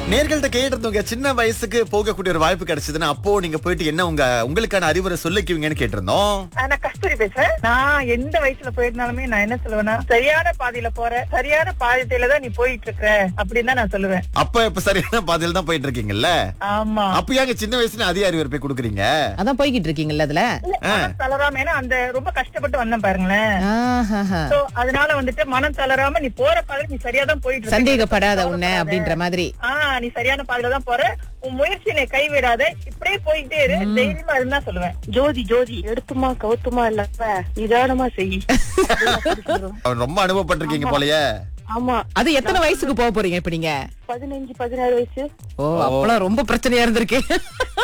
நேர்கள்ட்ட கேட்டிருந்தோங்க சின்ன வயசுக்கு போகக்கூடிய ஒரு வாய்ப்பு கிடைச்சதுன்னா அப்போ நீங்க போயிட்டு என்ன உங்க உங்களுக்கான அறிவுரை சொல்லிக்குவீங்கன்னு கேட்டிருந்தோம் ஆ, நான் கஸ்தூரி பேசுறேன் நான் எந்த வயசுல போயிருந்தாலுமே நான் என்ன சொல்லுவேன்னா சரியான பாதையில போற சரியான பாதையில தான் நீ போயிட்டு இருக்க அப்படின்னு தான் நான் சொல்லுவேன் அப்ப இப்ப சரியான பாதையில தான் போயிட்டு இருக்கீங்கல்ல ஆமா அப்ப ஏங்க சின்ன வயசுல அதிக அறிவுரை போய் கொடுக்குறீங்க அதான் போய்கிட்டு இருக்கீங்கல்ல அதுல இல்ல, மனம் தளராம ஏன்னா அந்த ரொம்ப கஷ்டப்பட்டு வந்தேன் பாருங்களேன் ஆஹாஹா. So, அதனால வந்துட்டு மனம் தளராம நீ போற பாதை நீ சரியா தான் போயிட்டு இருக்க. சந்தேகப்படாத உன்னை கவலைப்படாத. அப்படின்ற மாதிரி ஆ நீ சரியான பாதையில தான் போற உன் முயற்சியை கைவிடாத இப்படியே போயிட்டே இரு தைரியமா இருந்தா சொல்லுவேன் ஜோதி ஜோதி எடுத்துமா கவுத்துமா இல்லாம நிதானமா செய் அவர் ரொம்ப அனுபவப்பட்டிருக்கீங்க போலயே ஆமா அது எத்தனை வயசுக்கு போக போறீங்க இப்ப நீங்க பதினஞ்சு பதினாறு வயசு ஓ அப்பெல்லாம் ரொம்ப பிரச்சனையா இருந்திருக்கு